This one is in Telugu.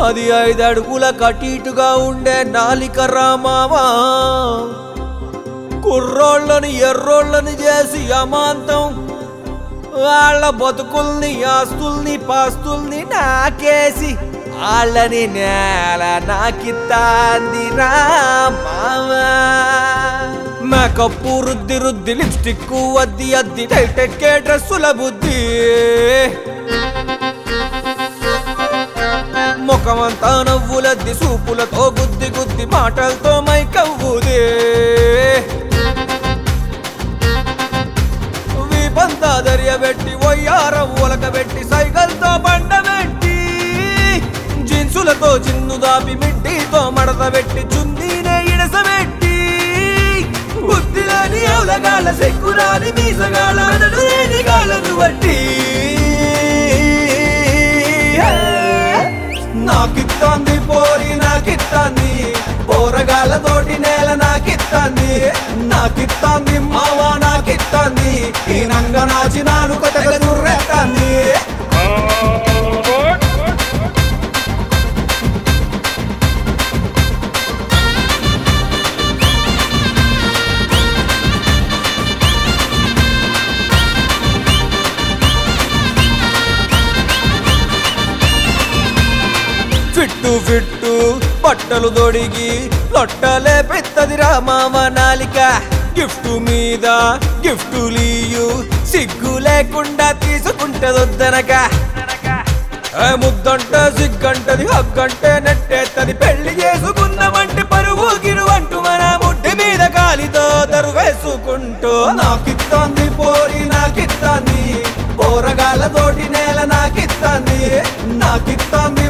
అది ఐదు అడుగుల కటీటుగా ఉండే నాలిక రామావా కుర్రోళ్ళని ఎర్రోళ్ళని చేసి అమాంతం వాళ్ళ బతుకుల్ని ఆస్తుల్ని పాస్తుల్ని నాకేసి వాళ్ళని నేల నాకిత్తాంది రామావా మేకప్పు రుద్ది రుద్ది లిప్స్టిక్ వద్ది అద్ది టైటెక్కే డ్రెస్సుల బుద్ధి ముఖమంతా నవ్వులద్ది సూపులతో గుద్ది గుద్ది మాటలతో మైకవ్వుదే వీపంతా దర్యబెట్టి ఒయ్యారం ఒలకబెట్టి సైకిల్తో బండబెట్టి జీన్సులతో చిన్ను దాపి మిడ్డీతో మడత పెట్టి చున్నీనే ఇడసబెట్టి బుద్ధిలోని అవలగాళ్ళ సెక్కురాని మీసగాళ్ళ మెదడు లేని గాళ్ళను బట్టి నాకిత్తాంది పోరి నాకిత్తాంది పోరగాళ్ళతోటి నేల నాకిత్తాంది నాకిత్తాంది మావా నాకిత్తాంది ఈ నంగ నాచి నాను కొత్తగా దుర్రెత్తాంది ఫిట్టు ఫిట్టు బట్టలు దొడిగి లొట్టలే పెత్తది రామావ నాలిక గిఫ్ట్ మీద గిఫ్ట్ లీయు సిగ్గు లేకుండా తీసుకుంటదొద్దనక ఏ ముద్దంటే సిగ్గంటది హగ్గంటే నెట్టేత్తది పెళ్లి చేసుకుందామంటే పరువు గిరువంటూ మన ముడ్డి మీద కాలితో తరువేసుకుంటూ నాకిత్తాంది పోరి నాకిత్తాంది పోరగాళ్ళతోటి నేల నాకిత్తాంది నాకిత్తాంది